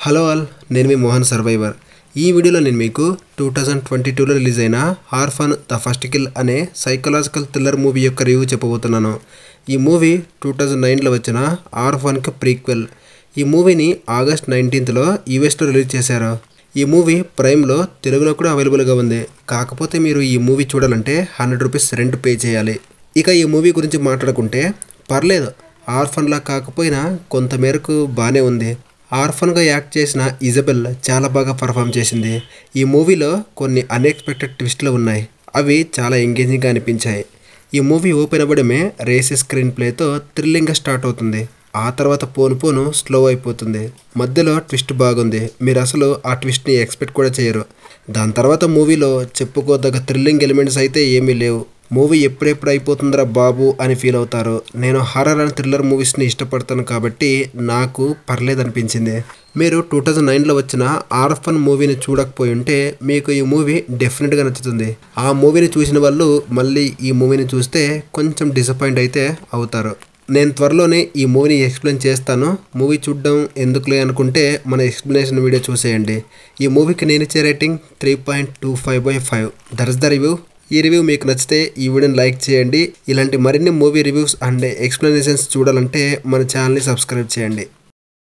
hello all నేను మీ Mohan survivor ఈ వీడియోలో నేను మీకు టూ థౌజండ్ ట్వంటీ టూలో రిలీజ్ అయిన హార్ఫన్ ద ఫస్ట్ కిల్ అనే సైకలాజికల్ థ్రిల్లర్ మూవీ యొక్క రివ్యూ చెప్పబోతున్నాను ఈ మూవీ టూ థౌజండ్ నైన్లో వచ్చిన హార్ఫన్కి ప్రీక్వెల్ ఈ మూవీని ఆగస్ట్ నైన్టీన్త్లో యూఎస్లో రిలీజ్ చేశారు ఈ మూవీ ప్రైమ్లో తెలుగులో కూడా అవైలబుల్గా ఉంది కాకపోతే మీరు ఈ మూవీ చూడాలంటే హండ్రెడ్ రూపీస్ రెంట్ పే చేయాలి ఇక ఈ మూవీ గురించి మాట్లాడుకుంటే పర్లేదు ఆర్ఫన్లా కాకపోయినా కొంతమేరకు బాగానే ఉంది ఆర్ఫన్గా యాక్ట్ చేసిన ఇజబెల్ చాలా బాగా పర్ఫామ్ చేసింది ఈ మూవీలో కొన్ని అన్ఎక్స్పెక్టెడ్ ట్విస్ట్లు ఉన్నాయి అవి చాలా ఎంగేజింగ్గా అనిపించాయి ఈ మూవీ ఓపెన్ అవ్వడమే రేసెస్ స్క్రీన్ ప్లేతో థ్రిల్లింగ్గా స్టార్ట్ అవుతుంది ఆ తర్వాత పోను పోను స్లో అయిపోతుంది మధ్యలో ట్విస్ట్ బాగుంది మీరు అసలు ఆ ట్విస్ట్ని ఎక్స్పెక్ట్ కూడా చేయరు దాని తర్వాత మూవీలో చెప్పుకోదగ్గ థ్రిల్లింగ్ ఎలిమెంట్స్ అయితే ఏమీ లేవు మూవీ ఎప్పుడెప్పుడు అయిపోతుందిరా బాబు అని ఫీల్ అవుతారు నేను హారర్ అండ్ థ్రిల్లర్ మూవీస్ని ఇష్టపడతాను కాబట్టి నాకు పర్లేదు అనిపించింది మీరు టూ థౌజండ్ నైన్లో వచ్చిన ఆర్ఫన్ మూవీని చూడకపోయి ఉంటే మీకు ఈ మూవీ డెఫినెట్గా నచ్చుతుంది ఆ మూవీని చూసిన వాళ్ళు మళ్ళీ ఈ మూవీని చూస్తే కొంచెం డిసప్పాయింట్ అయితే అవుతారు నేను త్వరలోనే ఈ మూవీని ఎక్స్ప్లెయిన్ చేస్తాను మూవీ చూడడం ఎందుకులే అనుకుంటే మన ఎక్స్ప్లెనేషన్ వీడియో చూసేయండి ఈ మూవీకి నేను ఇచ్చే rating three point two five by five that's the review ఈ రివ్యూ మీకు నచ్చితే ఈ వీడియోని లైక్ చేయండి ఇలాంటి మరిన్ని మూవీ రివ్యూస్ అండ్ ఎక్స్ప్లెనేషన్స్ చూడాలంటే మన ఛానల్ని సబ్స్క్రైబ్ చేయండి